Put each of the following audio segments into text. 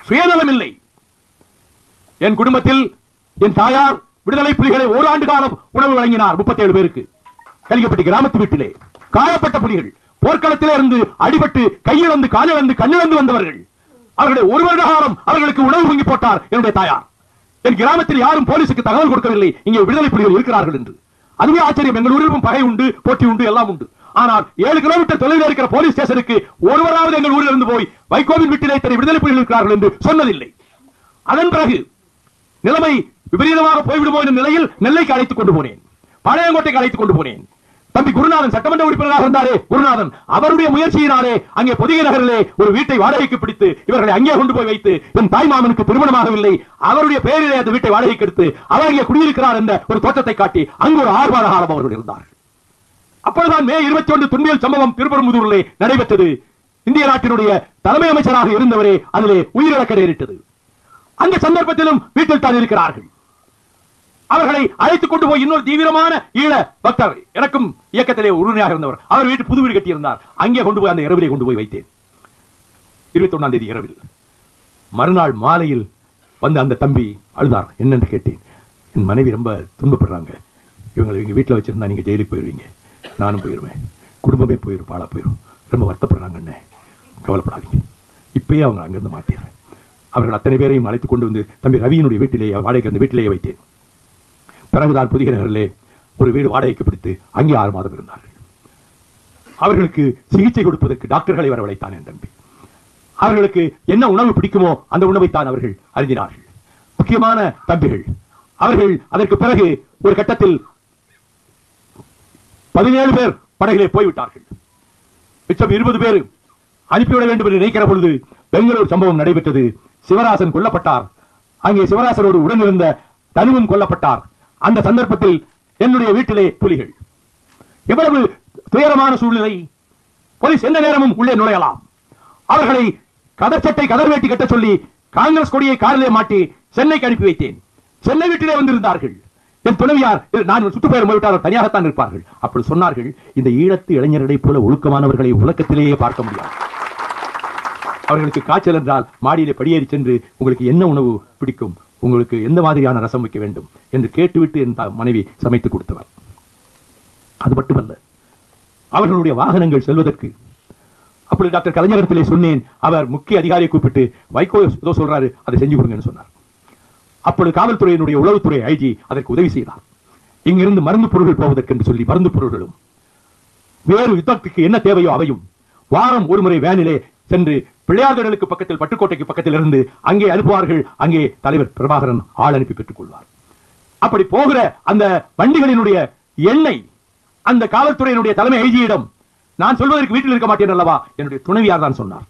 சுயநலம் இல்லை என் குடும்பத்தில் என் தாயார் விடுதலை புலிகளை ஓராண்டு காலம் உணவு வழங்கினார் 37 பேருக்கு கலிங்கப்பட்டி கிராமத்து வீட்டிலே காயப்பட்ட புலிகள் போர்க்களத்திலே இருந்து அடிபட்டு கையிழந்து காலிழந்து கண்ணிழந்து வந்தவர்கள் அவர்களை ஒரு வருட காலம் அவர்களுக்கு உணவு வாங்கி போட்டார் என்னுடைய தாயார் என் கிராமத்தில் யாரும் போலீசுக்கு தகவல் கொடுக்கவில்லை இங்கே விடுதலை புலிகள் இருக்கிறார்கள் என்று அதுவே ஆச்சரியம் எங்கள் ஊரிலும் பகை உண்டு போட்டி உண்டு எல்லாம் உண்டு ஆனால் ஏழு கிலோமீட்டர் தொலைவில் இருக்கிற போலீஸ் ஸ்டேஷனுக்கு ஒருவராவது எங்கள் ஊரில் இருந்து போய் வைகோவின் வீட்டிலே இத்தனை விடுதலை புலிகள் இருக்கிறார்கள் என்று சொன்னதில்லை அதன் பிறகு நிலைமை விபரீதமாக போய்விடுமோ என்ற நிலையில் நெல்லைக்கு அழைத்துக் கொண்டு போனேன் பாளையங்கோட்டைக்கு அழைத்துக் கொண்டு போனேன் தம்பி குருநாதன் சட்டமன்ற உறுப்பினராக இருந்தாரே குருநாதன் அவருடைய முயற்சியினாலே அங்கே பொதிகை நகரிலே ஒரு வீட்டை வாடகைக்கு பிடித்து இவர்களை அங்கே கொண்டு போய் வைத்து என் தாய் மாமனுக்கு திருமணமாகவில்லை அவருடைய பெயரிலே அந்த வீட்டை வாடகைக்கு எடுத்து அவர் அங்கே குடியிருக்கிறார் என்ற ஒரு தோட்டத்தை காட்டி அங்கு ஒரு ஆறு மாத காலம் அவர்கள் இருந்தார்கள் அப்பொழுதுதான் மே இருபத்தி ஒன்று துன்பியல் சம்பவம் திருப்பரம்புதூரிலே நடைபெற்றது இந்திய நாட்டினுடைய தலைமை அமைச்சராக இருந்தவரே அதிலே உயிரிழக்க நேரிட்டது அந்த சந்தர்ப்பத்திலும் வீட்டில் தான் இருக்கிறார்கள் அவர்களை அழைத்துக் கொண்டு போய் இன்னொரு தீவிரமான ஈழ பக்தர் எனக்கும் இயக்கத்திலே உறுதுணையாக இருந்தவர் அவர் வீட்டு புது வீடு கட்டியிருந்தார் அங்கே கொண்டு போய் அந்த இரவிலே கொண்டு போய் வைத்தேன் இருபத்தி ஒன்னாம் தேதி இரவில் மறுநாள் மாலையில் வந்து அந்த தம்பி அழுதார் என்னன்னு கேட்டேன் என் மனைவி ரொம்ப துன்பப்படுறாங்க இவங்களை எங்க வீட்டில் வச்சிருந்தா நீங்க ஜெயிலுக்கு போயிருவீங்க நானும் போயிருவேன் குடும்பமே போயிரும் பாழா போயிரும் ரொம்ப வருத்தப்படுறாங்க அண்ணே கவலைப்படாதீங்க இப்பயே அவங்க அங்கிருந்து மாத்திடுறேன் அவர்கள் அத்தனை பேரையும் அழைத்துக் கொண்டு வந்து தம்பி ரவியினுடைய வீட்டிலேயே வாடகைக்கு அந்த வீட்டிலேயே வைத்தேன் பிறகுதான் புதிய நகரிலே ஒரு வீடு வாடகைக்கு பிடித்து அங்கே ஆறு மாதம் இருந்தார்கள் அவர்களுக்கு சிகிச்சை கொடுப்பதற்கு டாக்டர்களை வரவழைத்தான் என் தம்பி அவர்களுக்கு என்ன உணவு பிடிக்குமோ அந்த உணவைத்தான் அவர்கள் அறிந்தினார்கள் முக்கியமான தம்பிகள் அவர்கள் அதற்கு பிறகு ஒரு கட்டத்தில் பதினேழு பேர் படகிலே போய்விட்டார்கள் மிச்சம் இருபது பேர் அனுப்பிவிட வேண்டும் என்று நினைக்கிற பொழுது பெங்களூர் சம்பவம் நடைபெற்றது சிவராசன் கொல்லப்பட்டார் அங்கே சிவராசனோடு உடனிருந்த தனுவும் கொல்லப்பட்டார் அந்த சந்தர்ப்பத்தில் என்னுடைய வீட்டிலே புலிகள் எவ்வளவு துயரமான சூழ்நிலை போலீஸ் எந்த நேரமும் உள்ளே நுழையலாம் அவர்களை கதர் சட்டை கதர் வேட்டி கட்ட சொல்லி காங்கிரஸ் கொடியை காரிலே மாட்டி சென்னைக்கு அனுப்பி வைத்தேன் சென்னை வீட்டிலே வந்திருந்தார்கள் என் துணைவியார் "இது நான் சுற்றுப்பெயர் போய்விட்டார் தனியாகத்தான் இருப்பார்கள் அப்படி சொன்னார்கள் இந்த ஈழத்து இளைஞர்களைப் போல ஒழுக்கமானவர்களை உலகத்திலேயே பார்க்க முடியாது அவர்களுக்கு காய்ச்சல் என்றால் மாடியிலே படியேறி சென்று உங்களுக்கு என்ன உணவு பிடிக்கும் உங்களுக்கு எந்த மாதிரியான ரசம் வைக்க வேண்டும் என்று கேட்டுவிட்டு என் த- மனைவி சமைத்து கொடுத்தவர் அது மட்டுமல்ல அவர்களுடைய வாகனங்கள் செல்வதற்கு அப்படி டாக்டர் கலைஞரத்திலே சொன்னேன் அவர் முக்கிய அதிகாரியை கூப்பிட்டு வைகோ ஏதோ சொல்றாரு அதை செஞ்சு கொடுங்கன்னு சொன்னார் அப்பொழுது காவல்துறையினுடைய உளவுத்துறை ஐஜி அதற்கு உதவி செய்தார் இங்கிருந்து மருந்து பொருட்கள் போவதற்கு என்று சொல்லி மருந்து பொருட்களும் வேறு யுத்தத்துக்கு என்ன தேவையோ அவையும் வாரம் ஒரு முறை வேனிலே சென்று பிள்ளையார்கடலுக்கு பக்கத்தில் பட்டுக்கோட்டைக்கு பக்கத்தில் இருந்து அங்கே அனுப்புவார்கள் அங்கே தலைவர் பிரபாகரன் ஆள் அனுப்பி பெற்றுக் கொள்வார் அப்படி போகிற அந்த வண்டிகளினுடைய எண்ணெய் அந்த காவல்துறையினுடைய தலைமை ஐஜியிடம் நான் சொல்வதற்கு வீட்டில் இருக்க மாட்டேன் அல்லவா என்னுடைய துணைவியார் தான் சொன்னார்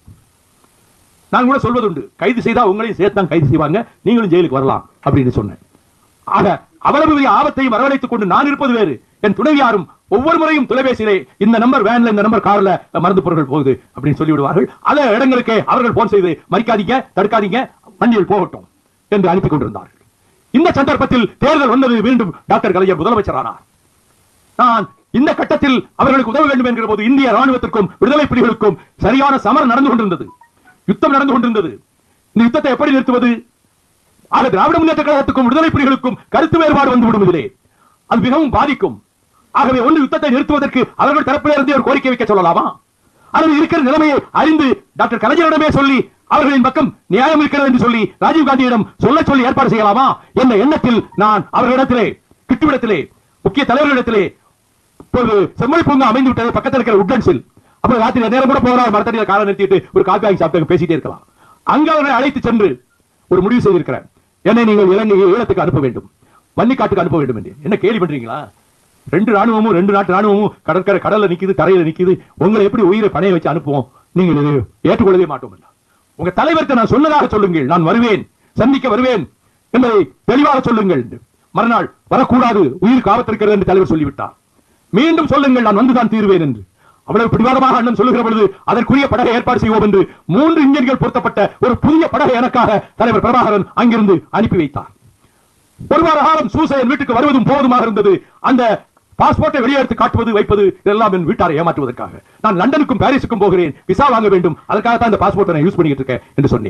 நான் கூட சொல்வதுண்டு கைது செய்தா உங்களையும் சேர்த்தான் கைது செய்வாங்க நீங்களும் ஜெயிலுக்கு வரலாம் அப்படின்னு சொன்னேன் ஆக அவ்வளவு பெரிய ஆபத்தையும் வரவழைத்துக் கொண்டு நான் இருப்பது வேறு என் துணைவியாரும் ஒவ்வொரு முறையும் தொலைபேசியிலே இந்த நம்பர் வேன்ல இந்த நம்பர் கார்ல மருந்து பொருட்கள் போகுது அப்படின்னு சொல்லி விடுவார்கள் அதே இடங்களுக்கு அவர்கள் போன் செய்து மறிக்காதீங்க தடுக்காதீங்க வண்டியில் போகட்டும் என்று அனுப்பி கொண்டிருந்தார்கள் இந்த சந்தர்ப்பத்தில் தேர்தல் வந்தது மீண்டும் டாக்டர் கலைஞர் முதலமைச்சரானார் நான் இந்த கட்டத்தில் அவர்களுக்கு உதவ வேண்டும் என்கிற போது இந்திய ராணுவத்திற்கும் விடுதலை புலிகளுக்கும் சரியான சமரம் நடந்து கொண்டிருந்தது யுத்தம் நடந்து கொண்டிருந்தது இந்த யுத்தத்தை எப்படி நிறுத்துவது ஆக திராவிட முன்னேற்ற கழகத்துக்கும் விடுதலை புலிகளுக்கும் கருத்து வேறுபாடு வந்துவிடும் இதிலே அது மிகவும் பாதிக்கும் ஆகவே ஒன்று யுத்தத்தை நிறுத்துவதற்கு அவர்கள் தரப்பிலே இருந்து ஒரு கோரிக்கை வைக்க சொல்லலாமா அல்லது இருக்கிற நிலைமையை அறிந்து டாக்டர் கலைஞரிடமே சொல்லி அவர்களின் பக்கம் நியாயம் இருக்கிறது என்று சொல்லி ராஜீவ் காந்தியிடம் சொல்ல சொல்லி ஏற்பாடு செய்யலாமா என்ற எண்ணத்தில் நான் அவர்களிடத்திலே கிட்டுவிடத்திலே முக்கிய தலைவர்களிடத்திலே இப்பொழுது செம்மொழி பூங்கா அமைந்து விட்டது பக்கத்தில் இருக்கிற உட்லண்ட்ஸில் அப்புறம் ராத்திரி நேரம் கூட போகிறார் மரத்தடியில காலை நிறுத்திட்டு ஒரு காப்பி வாங்கி சாப்பிட்டு பேசிட்டே இருக்கலாம் அங்க அவரை அழைத்து சென்று ஒரு முடிவு செய்திருக்கிறேன் என்னை நீங்கள் இலங்கை ஈழத்துக்கு அனுப்ப வேண்டும் வன்னிக்காட்டுக்கு அனுப்ப வேண்டும் என்று என்ன கேலி பண்றீங்களா ரெண்டு ராணுவமும் ரெண்டு நாட்டு ராணுவமும் கடற்கரை கடல்ல நிக்குது தரையில நிக்குது உங்களை எப்படி உயிரை பணைய வச்சு அனுப்புவோம் நீங்கள் இதை ஏற்றுக்கொள்ளவே மாட்டோம் என்றார். உங்க தலைவருக்கு நான் சொன்னதாக சொல்லுங்கள் நான் வருவேன் சந்திக்க வருவேன் என்பதை தெளிவாக சொல்லுங்கள் என்று. மறுநாள் வரக்கூடாது உயிர் காவத்திருக்கிறது என்று தலைவர் சொல்லிவிட்டார் மீண்டும் சொல்லுங்கள் நான் வந்துதான் தீர்வேன் என்று அவ்வளவு பிடிவாதமாக அண்ணன் சொல்லுகிற பொழுது அதற்குரிய படகை ஏற்பாடு செய்வோம் என்று மூன்று இன்ஜின்கள் பொருத்தப்பட்ட ஒரு புதிய படகை எனக்காக தலைவர் பிரபாகரன் அங்கிருந்து அனுப்பி வைத்தார் ஒரு வார காலம் சூசையன் வீட்டுக்கு வருவதும் போவதுமாக இருந்தது அந்த பாஸ்போர்ட்டை வெளியே எடுத்து காட்டுவது வைப்பது இதெல்லாம் என் வீட்டாரை ஏமாற்றுவதற்காக நான் லண்டனுக்கும் பாரிஸுக்கும் போகிறேன் விசா வாங்க வேண்டும் அதற்காக தான் இந்த பாஸ்போர்ட்டை நான் யூஸ் பண்ணிட்டு இருக்கேன் என்று சொன்னேன்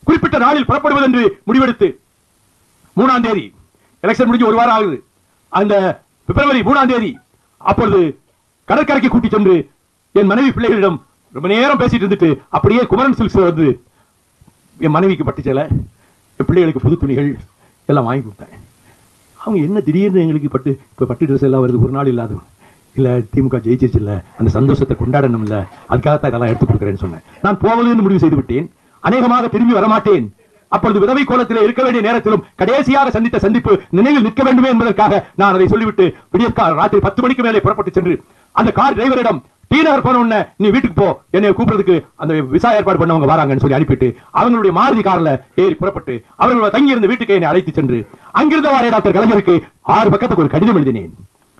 குறிப்பிட்ட நாளில் புறப்படுவது என்று முடிவெடுத்து மூணாம் தேதி எலெக்ஷன் முடிஞ்சு ஒரு வாரம் ஆகுது அந்த பிப்ரவரி மூணாம் தேதி அப்பொழுது கடற்கரைக்கு கூட்டி சென்று என் மனைவி பிள்ளைகளிடம் ரொம்ப நேரம் பேசிட்டு இருந்துட்டு அப்படியே குமரன் சில்க்ஸ் வந்து என் மனைவிக்கு பட்டு சேலை என் பிள்ளைகளுக்கு புது துணிகள் எல்லாம் வாங்கி கொடுத்தேன் அவங்க என்ன திடீர்னு எங்களுக்கு பட்டு இப்போ பட்டு ட்ரெஸ் எல்லாம் வருது ஒரு நாள் இல்லாத இல்ல திமுக ஜெயிச்சிருச்சு இல்ல அந்த சந்தோஷத்தை கொண்டாடணும் இல்ல அதுக்காகத்தான் இதெல்லாம் எடுத்து கொடுக்குறேன்னு சொன்னேன் நான் போவதுன்னு முடிவு செய்து விட்டேன் அநேகமாக திரும்பி வரமாட்டேன் அப்பொழுது விதவை கோலத்தில் இருக்க வேண்டிய நேரத்திலும் கடைசியாக சந்தித்த சந்திப்பு நினைவில் நிற்க வேண்டுமே என்பதற்காக நான் அதை சொல்லிவிட்டு விடியற்கால ராத்திரி பத்து மணிக்கு மேலே புறப்பட்டு சென்று அந்த கார் டிரைவரிடம் டி நகர் போன உடனே நீ வீட்டுக்கு போ என்னை கூப்பிடுறதுக்கு அந்த விசா ஏற்பாடு பண்ணவங்க வராங்கன்னு சொல்லி அனுப்பிட்டு அவங்களுடைய மாருதி கார்ல ஏறி புறப்பட்டு அவர்கள் தங்கி இருந்த வீட்டுக்கு என்னை அழைத்து சென்று அங்கிருந்த வாரிய டாக்டர் கலைஞருக்கு ஆறு பக்கத்துக்கு ஒரு கடிதம் எழுதினேன்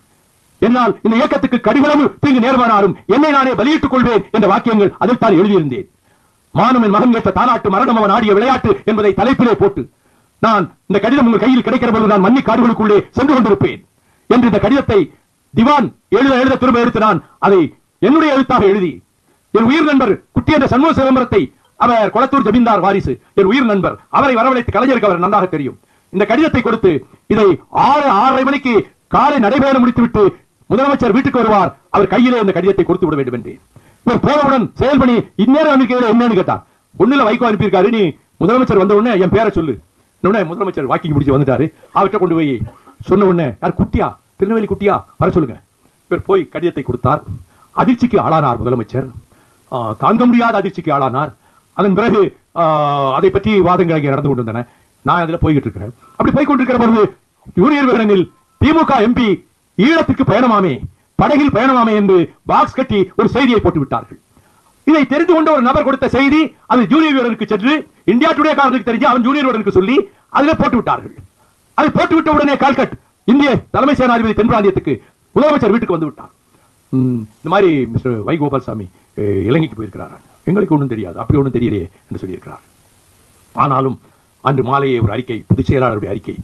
என்னால் இந்த இயக்கத்துக்கு கடிவளவு தீங்கு நேர்மானாலும் என்னை நானே பலியிட்டுக் கொள்வேன் என்ற வாக்கியங்கள் அதில் தான் எழுதியிருந்தேன் மானும் என் மகன் ஏற்ற தாலாட்டு மரணம் அவன் ஆடிய விளையாட்டு என்பதை தலைப்பிலே போட்டு நான் இந்த கடிதம் உங்கள் கையில் கிடைக்கிற பொழுது நான் மன்னி காடுகளுக்குள்ளே சென்று கொண்டிருப்பேன் என்று இந்த கடிதத்தை திவான் எழுத எழுத திரும்ப எடுத்து நான் அதை என்னுடைய எழுத்தாக எழுதி என் உயிர் நண்பர் குட்டி என்ற சண்முக சிதம்பரத்தை அவர் கொளத்தூர் ஜமீன்தார் வாரிசு என் உயிர் நண்பர் அவரை வரவழைத்து கலைஞருக்கு அவர் நன்றாக தெரியும் இந்த கடிதத்தை கொடுத்து இதை ஆறு ஆறரை மணிக்கு காலை நடைபெற முடித்துவிட்டு முதலமைச்சர் வீட்டுக்கு வருவார் அவர் கையிலே இந்த கடிதத்தை கொடுத்து விட வேண்டும் என்றேன் இவர் போனவுடன் செயல் பண்ணி இந்நேரம் அனுப்பிக்கையில என்னன்னு கேட்டான் ஒண்ணுல வைகோ அனுப்பியிருக்காரு நீ முதலமைச்சர் வந்த உடனே என் பேரை சொல்லு உடனே முதலமைச்சர் வாக்கிங் முடிச்சு வந்துட்டாரு அவர்கிட்ட கொண்டு போய் சொன்ன உடனே யார் குட்டியா திருநெல்வேலி குட்டியா வர சொல்லுங்க இவர் போய் கடிதத்தை கொடுத்தார் அதிர்ச்சிக்கு ஆளானார் முதலமைச்சர் ஆ, தாங்க முடியாத அதிர்ச்சிக்கு ஆளானார் அதன் பிறகு ஆ, அதை பற்றி வாதங்கள் அங்கே நடந்து கொண்டிருந்தன நான் அதுல போய்கிட்டு இருக்கிறேன் அப்படி போய் கொண்டிருக்கிற பொழுது யூனியன் விகடனில் திமுக எம்பி ஈழத்துக்கு பயணமாமே படகில் பயணமாமே என்று பாக்ஸ் கட்டி ஒரு செய்தியை போட்டு விட்டார்கள் இதை தெரிந்து கொண்ட ஒரு நபர் கொடுத்த செய்தி அது ஜூனியர் வீரருக்கு சென்று இந்தியா டுடே காரனுக்கு தெரிஞ்சு அவன் ஜூனியர் வீரருக்கு சொல்லி அதில் போட்டு விட்டார்கள் அதை போட்டு விட்ட உடனே கால்கட் இந்திய தலைமை சேனாதிபதி தென் பிராந்தியத்துக்கு முதலமைச்சர் வீட்டுக்கு வந்து விட்டார் ம், இந்த மாதிரி மிஸ்டர் வை கோபால்சாமி அஹ், இலங்கைக்கு போயிருக்கிறார் எங்களுக்கு ஒன்றும் தெரியாது அப்படி ஒன்றும் தெரியலையே என்று சொல்லியிருக்கிறார் ஆனாலும் அன்று மாலையே ஒரு அறிக்கை பொதுச் செயலாளருடைய அறிக்கை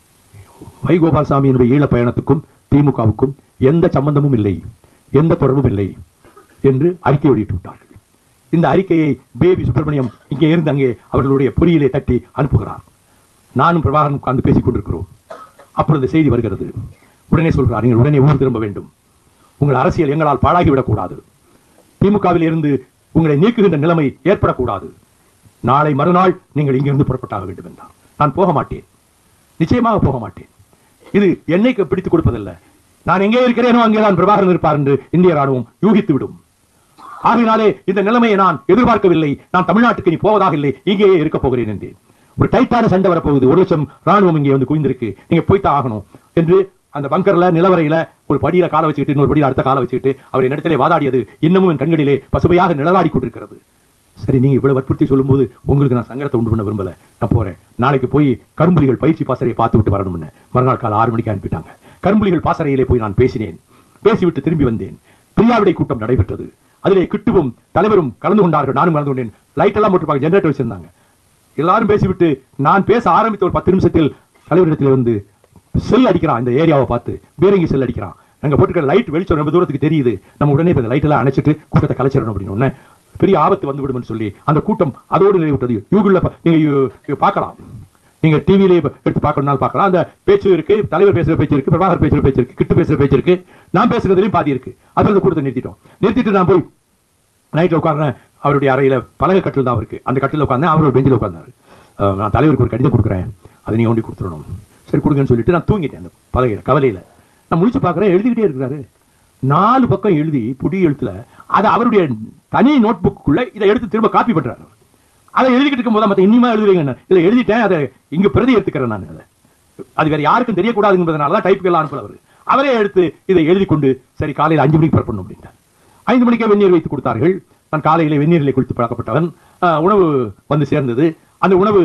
வை கோபால்சாமியினுடைய ஈழ பயணத்துக்கும் திமுகவுக்கும் எந்த சம்பந்தமும் இல்லை எந்த தொடர்பும் இல்லை என்று அறிக்கை வெளியிட்டு விட்டார்கள் இந்த அறிக்கையை பேபி சுப்பிரமணியம் இங்கே இருந்து அங்கே அவர்களுடைய பொறியிலே தட்டி அனுப்புகிறார் நானும் பிரபாகரன் உட்கார்ந்து பேசிக் கொண்டிருக்கிறோம் அப்பொழுது செய்தி வருகிறது உடனே சொல்கிறார் நீங்கள் உடனே ஊர் திரும்ப வேண்டும் உங்கள் அரசியல் எங்களால் பாழாகிவிடக் கூடாது திமுகவில் இருந்து உங்களை நீக்குகின்ற நிலைமை ஏற்படக்கூடாது நாளை மறுநாள் நீங்கள் இங்கிருந்து புறப்பட்டாக வேண்டும் என்றார் நான் போக மாட்டேன் நிச்சயமாக போக மாட்டேன் இது என்னை பிடித்துக் கொடுப்பதல்ல நான் எங்கே இருக்கிறேனோ அங்கேதான் பிரபாகரன் இருப்பார் என்று இந்திய ராணுவம் யூகித்து விடும் ஆகையினாலே இந்த நிலைமையை நான் எதிர்பார்க்கவில்லை நான் தமிழ்நாட்டுக்கு நீ போவதாக இல்லை இங்கேயே இருக்க போகிறேன் என்றேன் ஒரு டைட்டான சண்டை வரப்போகுது ஒரு லட்சம் ராணுவம் இங்கே வந்து குவிந்திருக்கு நீங்க போய்த்தான் ஆகணும் என்று அந்த பங்கர்ல நிலவரையில ஒரு படியில காலை வச்சுக்கிட்டு இன்னொரு படியில அடுத்த காலை வச்சுக்கிட்டு அவர் என்னிடத்திலே வாதாடியது இன்னமும் என் கண்களிலே பசுமையாக நிழலாடி கொண்டிருக்கிறது சரி நீங்க இவ்வளவு வற்புறுத்தி சொல்லும்போது உங்களுக்கு நான் சங்கடத்தை உண்டு பண்ண விரும்பல நான் போறேன் நாளைக்கு போய் கரும்புலிகள் பயிற்சி பாசறையை பார்த்து விட்டு வரணும்னு மறுநாள் காலை ஆறு மணிக்கு அனுப்பிட்டாங்க கரும்புலிகள் பாசறையிலே போய் நான் பேசினேன் பேசிவிட்டு திரும்பி வந்தேன் பிரியாவிடை கூட்டம் நடைபெற்றது அதிலே கிட்டுவும் தலைவரும் கலந்து கொண்டார்கள் நானும் கலந்து கொண்டேன் லைட் எல்லாம் போட்டுருப்பாங்க ஜெனரேட்டர் வச்சிருந்தாங்க எல்லாரும் பேசிவிட்டு நான் பேச ஆரம்பித்த ஒரு பத்து நிமிஷத்தில் தலைவரிடத்தில் வந்து செல் அடிக்கிறான் இந்த ஏரியாவை பார்த்து பீரங்கி செல் அடிக்கிறான் நாங்க போட்டுக்கிற லைட் வெளிச்சம் ரொம்ப தூரத்துக்கு தெரியுது நம்ம உடனே இப்ப இந்த லைட் எல்லாம் அணைச்சிட்டு கூட்டத்தை கலைச்சிடணும் அப்படின்னு உடனே பெரிய ஆபத்து வந்து விடும்னு சொல்லி அந்த கூட்டம் அதோடு நிறைவுற்றது யூகுள்ள நீங்க யூ- யூ பார்க்கலாம் நீங்க டிவிலே எடுத்து பார்க்கணும்னாலும் பார்க்கலாம் அந்த பேச்சு இருக்கு தலைவர் பேசுற பேச்சு இருக்கு பிரபாகர் பேசுற பேச்சு இருக்கு கிட்டு பேசுற பேச்சு இருக்கு நான் பேசுறதுலயும் பாதி இருக்கு அப்புறம் அந்த கூட்டத்தை நிறுத்திட்டோம் நிறுத்திட்டு நான் போய் நைட்ல உட்கார்றேன் அவருடைய அறையில பலகை கட்டில் தான் இருக்கு அந்த கட்டில் உட்கார்ந்தேன் அவர் ஒரு பெஞ்சில் உட்கார்ந்தாரு அஹ் நான் தலைவருக்கு ஒரு கடிதம் கொடுக்குறேன் அதை நீ ஒண்டி கொடுத்துடணும் சரி கொடுங்கன்னு சொல்லிட்டு நான் தூங்கிட்டேன் அந்த பலகையில கவலையில நான் முழிச்சு பார்க்கறேன் எழுதிக்கிட்டே இருக்கிறாரு நாலு பக்கம் எழுதி புடி எழுத்துல அதை அவருடைய தனி நோட் புக்குள்ள இதை எடுத்து திரும்ப காப்பி பண்றாரு அதை எழுதிக்கிட்டு இருக்கும் போது மத்த இனிமே எழுதுறீங்க இல்ல எழுதிட்டேன் அதை இங்க பிரதி எடுத்துக்கிறேன் நான் அதை அது வேற யாருக்கும் தெரியக்கூடாது என்பதனால தான் டைப்புக்கு எல்லாம் அனுப்பல அவரு அவரே எடுத்து இதை எழுதி கொண்டு சரி காலையில் அஞ்சு மணிக்கு புறப்படணும் அப்படின்ட்டார் ஐந்து மணிக்கே வெந்நீர் வைத்து கொடுத்தார்கள் நான் காலையிலே வெந்நீரிலே குளித்து பழக்கப்பட்டவன் ஆஹ், உணவு வந்து சேர்ந்தது அந்த உணவு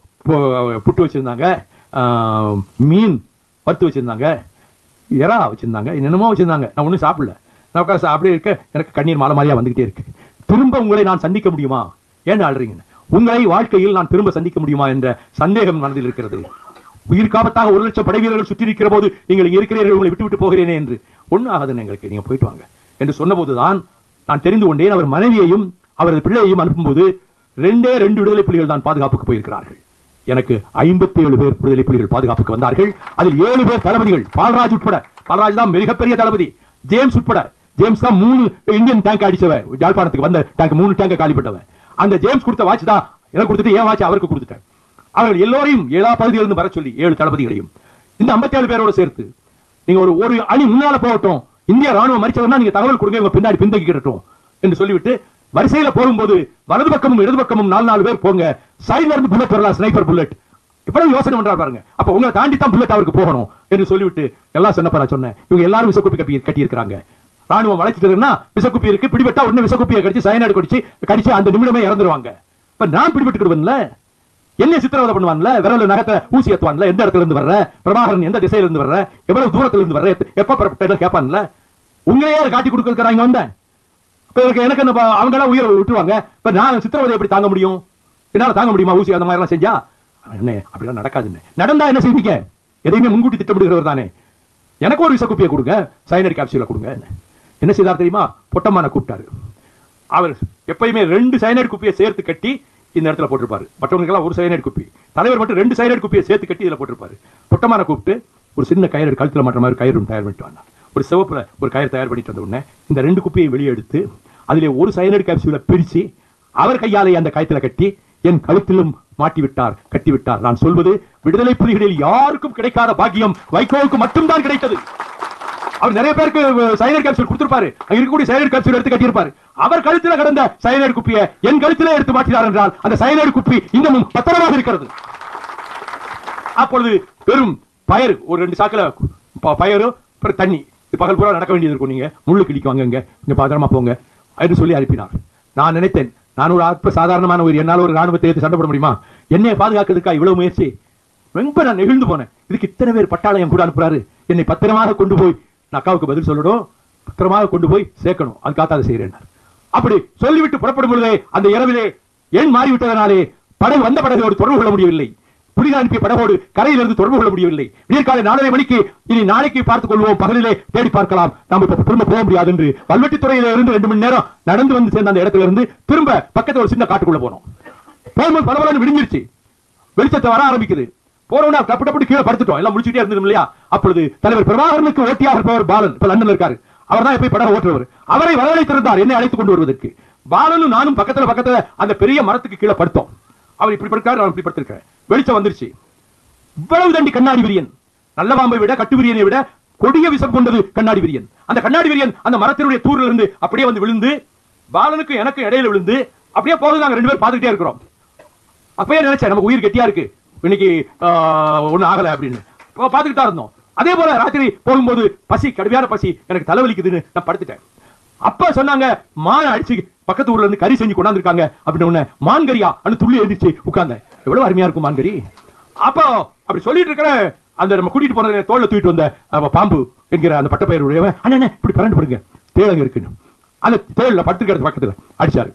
பு- புட்டு வச்சிருந்தாங்க ஆஹ், மீன் வறுத்து வச்சிருந்தாங்க எறா வச்சிருந்தாங்க என்னென்னமோ வச்சிருந்தாங்க நான் ஒன்றும் சாப்பிடல நான் உட்கார்ந்து அப்படியே இருக்க எனக்கு கண்ணீர் மாலை மாலையா வந்துகிட்டே இருக்கு திரும்ப உங்களை நான் சந்திக்க முடியுமா ஏன் ஆள்றீங்க உங்களை வாழ்க்கையில் நான் திரும்ப சந்திக்க முடியுமா என்ற சந்தேகம் மனதில் இருக்கிறது உயிர்காபத்தாக ஒரு லட்சம் படை வீரர்கள் சுற்றி இருக்கிற போது நீங்கள் இங்க இருக்கிறீர்கள் உங்களை விட்டு விட்டு போகிறேனே என்று ஒன்றும் ஆகாதுன்னு எங்களுக்கு நீங்க போயிட்டு வாங்க என்று சொன்னபோதுதான் நான் தெரிந்து கொண்டேன் அவர் மனைவியையும் அவரது பிள்ளையையும் அனுப்பும்போது ரெண்டே ரெண்டு விடுதலை புலிகள் தான் பாதுகாப்புக்கு போயிருக்கிறார்கள் எனக்கு ஐம்பத்தி ஏழு பேர் விடுதலை புலிகள் பாதுகாப்புக்கு வந்தார்கள் அதில் ஏழு பேர் தளபதிகள் பால்ராஜ் உட்பட பால்ராஜ் தான் மிகப்பெரிய தளபதி ஜேம்ஸ் உட்பட ஜேம்ஸ் தான் மூணு இந்தியன் டேங்க் அடிச்சவன் யாழ்ப்பாணத்துக்கு வந்த டேங்க் மூணு டேங்க் காலிப்பட்டவன் அந்த ஜேம்ஸ் கொடுத்த வாட்ச் தான் எனக்கு கொடுத்துட்டு ஏன் வாட்ச் அவருக்கு கொடுத்துட்டேன் அவர்கள் எல்லோரையும் எல்லா பகுதியிலிருந்து வர சொல்லி ஏழு தளபதிகளையும் இந்த 57 பேரோட சேர்த்து நீங்க ஒரு ஒரு அணி முன்னால போகட்டும் இந்திய ராணுவம் மறிச்சவர்னா நீங்க தகவல் கொடுங்க இவங்க பின்னாடி பின்தங்கிக்கிட்டோம் என்று சொல்லிவிட்டு வரிசையில போகும்போது வலது பக்கமும் இடது பக்கமும் நாலு நாலு பேர் போங்க சைடுல இருந்து புல்லட் வரலாம் ஸ்னைப்பர் புல்லட் இவ்வளவு யோசனை பண்றாரு பாருங்க அப்ப உங்களை தாண்டி தான் புல்லட் அவருக்கு போகணும் என்று சொல்லிவிட்டு எல்லாம் சொன்னப்ப நான் சொன்னேன் இவங்க எல்லாரும் விசக்குப்பி கப்பி கட்டி இருக்கிறாங்க ராணுவம் வளைச்சிட்டு விசக்குப்பி இருக்கு பிடிபட்டா உடனே விசக்குப்பியை கடிச்சு சயனாடு கடிச்சு கடிச்சு அந்த நிமிடமே இறந்துருவாங்க இப்ப நான் பிடிபட்டுக்கிடுவேன்ல என்ன சித்திரவதை பண்ணுவான்ல விரல நகத்தை ஊசி ஏத்துவான்ல எந்த இடத்துல இருந்து வர்ற பிரபாகரன் எந்த திசையில இருந்து வர்ற எவ்வளவு தூரத்துல இருந்து வர்ற எப்ப புறப்பட்ட கேட்பான்ல உங்களையே காட்டி கொடுக்கறாங்க வந்தேன் இப்ப எனக்கு எனக்கு என்ன ப- அவங்க எல்லாம் உயிரை விட்டுருவாங்க இப்ப நான் சித்திரவதை எப்படி தாங்க முடியும் என்னால தாங்க முடியுமா ஊசி அந்த மாதிரி எல்லாம் செஞ்சா என்ன அப்படிலாம் நடக்காதுன்னு நடந்தா என்ன செய்வீங்க எதையுமே முன்கூட்டி திட்டமிடுகிறவர் தானே எனக்கு ஒரு விசக்குப்பியை கொடுங்க சைனரி கேப்சூல கொடுங்க என்ன செய்தார் தெரியுமா பொட்டமான கூப்பிட்டாரு அவர் எப்பயுமே ரெண்டு சைனைடு குப்பியை சேர்த்து கட்டி இந்த இடத்துல போட்டிருப்பாரு மற்றவங்களுக்கெல்லாம் ஒரு சைனைடு குப்பி தலைவர் மட்டும் ரெண்டு சைனைடு குப்பியை சேர்த்து கட்டி இதுல போட்டிருப்பாரு பொட்டமான கூப்பிட்டு ஒரு சின்ன கயிறு கழுத்துல மாட்டுற மாதிரி கயிறு ஒன்று தயார் பண்ணிட்டு வந்தார் ஒரு சிவப்புல ஒரு கயிறு தயார் பண்ணிட்டு வந்த உடனே இந்த ரெண்டு குப்பியை வெளியே எடுத்து அதிலே ஒரு சைனைடு கேப்சூலை பிரிச்சு அவர் கையாலே அந்த கயத்துல கட்டி என் கழுத்திலும் மாட்டி விட்டார் கட்டி விட்டார் நான் சொல்வது விடுதலை புலிகளில் யாருக்கும் கிடைக்காத பாக்கியம் வைகோவுக்கு மட்டும்தான் கிடைத்தது அவர் நிறைய பேருக்கு சைனர் கேப்சூல் கொடுத்திருப்பாரு அங்க இருக்கக்கூடிய சைனர் கேப்சூல் எடுத்து கட்டியிருப்பாரு அவர் கழுத்துல கடந்த சைனர் குப்பியை என் கழுத்திலே எடுத்து மாற்றினார் என்றால் அந்த சைனர் குப்பி இன்னமும் பத்திரமாக இருக்கிறது அப்பொழுது பெரும் பயறு ஒரு ரெண்டு சாக்கில ப- பயறு அப்புறம் தண்ணி இது பகல் பூரா நடக்க வேண்டியது இருக்கும் நீங்க முள்ளு கிழிக்குவாங்க இங்க இங்க பத்திரமா போங்க என்று சொல்லி அனுப்பினார் நான் நினைத்தேன் நான் ஒரு அற்ப சாதாரணமான ஒரு என்னால் ஒரு ராணுவத்தை எடுத்து சண்டை போட முடியுமா என்னை பாதுகாக்கிறதுக்கா இவ்வளவு முயற்சி ரொம்ப நான் நெகிழ்ந்து போனேன் இதுக்கு இத்தனை பேர் பட்டாளம் கூட அனுப்புறாரு என்னை பத்திரமாக கொண்டு போய் நான் அக்காவுக்கு பதில் சொல்லணும் பத்திரமாக கொண்டு போய் சேர்க்கணும் அதுக்காக அதை செய்கிறேன் அப்படி சொல்லிவிட்டு புறப்படும் பொழுதே அந்த இரவிலே எண் மாறிவிட்டதனாலே படகு வந்த படகோடு தொடர்பு கொள்ள முடியவில்லை புலிகள் அனுப்பிய படகோடு கரையிலிருந்து தொடர்பு கொள்ள முடியவில்லை விடியற்காலை நாலரை மணிக்கு இனி நாளைக்கு பார்த்துக் கொள்வோம் பகலிலே தேடி பார்க்கலாம் நாம் இப்ப திரும்ப போக முடியாது என்று வல்வெட்டித்துறையில இருந்து ரெண்டு மணி நேரம் நடந்து வந்து சேர்ந்த அந்த இடத்துல இருந்து திரும்ப பக்கத்துல ஒரு சின்ன காட்டுக்குள்ள போனோம் போகும்போது பரவாயில்ல விடிஞ்சிருச்சு வெளிச்சத்தை வர ஆரம்பிக்குது போறோம்னா டப்பு டப்பு கீழே படுத்துட்டோம் எல்லாம் முடிச்சுட்டே இருந்தோம் இல்லையா அப்பொழுது தலைவர் பிரபாகரனுக்கு ஓட்டியாக இருப்பவர் பாலன் இப்ப லண்டன்ல இருக்காரு அவர் தான் போய் படம் ஓட்டுறவர் அவரை வரவழைத்திருந்தார் என்னை அழைத்துக் கொண்டு வருவதற்கு பாலனும் நானும் பக்கத்துல பக்கத்துல அந்த பெரிய மரத்துக்கு கீழே படுத்தோம் அவர் இப்படி படுக்காரு நான் இப்படி படுத்திருக்கேன் வெளிச்சம் வந்துருச்சு இவ்வளவு தண்டி கண்ணாடி விரியன் நல்ல பாம்பை விட கட்டு விரியனை விட கொடிய விஷம் கொண்டது கண்ணாடி விரியன் அந்த கண்ணாடி விரியன் அந்த மரத்தினுடைய தூரில் இருந்து அப்படியே வந்து விழுந்து பாலனுக்கு எனக்கு இடையில விழுந்து அப்படியே போகுது நாங்க ரெண்டு பேரும் பார்த்துக்கிட்டே இருக்கிறோம் அப்பயே நினைச்சேன் நமக்கு உயிர் கெட்டியா இருக்கு இன்னைக்கு ஒன்னும் ஆகல அப்படின்னு அப்ப பார்த்துக்கிட்டு தான் இருந்தோம் அதே போல ராத்திரி போகும்போது பசி கடுமையான பசி எனக்கு தலைவலிக்குதுன்னு நான் படுத்துட்டேன் அப்ப சொன்னாங்க மான் அடிச்சு பக்கத்து ஊர்ல இருந்து கறி செஞ்சு கொண்டாந்துருக்காங்க அப்படின்னு உடனே மான் கறியா அனு துள்ளி எழுந்திருச்சு உட்கார்ந்தேன் எவ்வளவு அருமையா இருக்கும் மான் கறி அப்போ அப்படி சொல்லிட்டு இருக்கிற அந்த நம்ம கூட்டிட்டு போன தோல்ல தூக்கிட்டு வந்த அவ பாம்பு என்கிற அந்த பட்டப்பயிர் அண்ணே இப்படி பரண்டு படுங்க தேளங்க இருக்குன்னு அந்த தேள்ல படுத்துக்கிறது பக்கத்துல அடிச்சாரு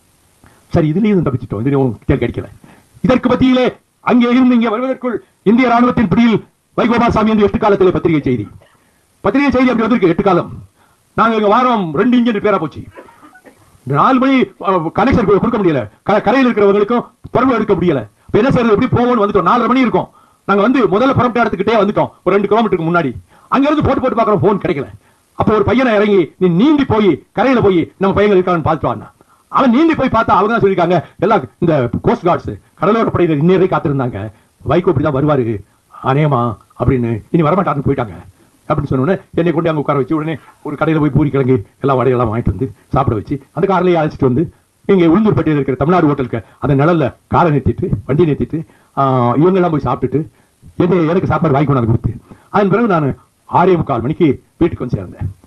சரி இதுலயும் தப்பிச்சிட்டோம் இதுலயும் தேல் கிடைக்கல இதற்கு மத்தியிலே அங்கே இருந்து இங்கே வருவதற்குள் இந்திய ராணுவத்தின் பிடியில் வைகோபாசாமி என்று எட்டு காலத்திலே பத்திரிகை செய்தி பத்திரிகை செய்தி அப்படி வந்திருக்கு எட்டு காலம் நாங்க இங்க வாரம் ரெண்டு இன்ஜின் பேரா போச்சு நாலு மணி கனெக்ஷன் கொடுக்க முடியல க- கரையில் இருக்கிறவங்களுக்கும் தொடர்பு எடுக்க முடியல இப்ப என்ன செய்யறது எப்படி போவோம்னு வந்துட்டோம் நாலரை மணி இருக்கும் நாங்க வந்து முதல்ல புறப்பட்ட இடத்துக்கிட்டே வந்துட்டோம் ஒரு ரெண்டு கிலோமீட்டருக்கு முன்னாடி அங்க இருந்து போட்டு போட்டு பாக்குறோம் போன் கிடைக்கல அப்ப ஒரு பையனை இறங்கி நீ நீந்தி போய் கரையில போய் நம்ம பையன் இருக்கான்னு பார்த்துட்டு வான்னா அவன் நீந்தி போய் பார்த்தா அவங்க தான் சொல்லிருக்காங்க எல்லாம் இந்த கோஸ்ட் கார்ட்ஸ் கடலோர படையினர் இன்னேரை காத்திருந்தாங்க வைகோ இப்படிதான் வருவாரு அநேமா அப்படின்னு இனி வரமாட்டாருன்னு போயிட்டாங்க அப்படின்னு சொன்ன உடனே என்னை கொண்டு அங்க உட்கார வச்சு உடனே ஒரு கடையில போய் பூரி கிழங்கு எல்லாம் வடையெல்லாம் வாங்கிட்டு வந்து சாப்பிட வச்சு அந்த கார்லயே அழைச்சிட்டு வந்து இங்க உளுந்தூர்பட்டியில் இருக்கிற தமிழ்நாடு ஹோட்டலுக்கு அந்த நிழல்ல காரை நிறுத்திட்டு வண்டி நிறுத்திட்டு ஆஹ், இவங்க எல்லாம் போய் சாப்பிட்டுட்டு என்ன எனக்கு சாப்பாடு வாங்கி கொண்டாந்து கொடுத்து அதன் பிறகு நான் ஆறே முக்கால் மணிக்கு வீட்டுக்கு வந்து சேர்ந்தேன்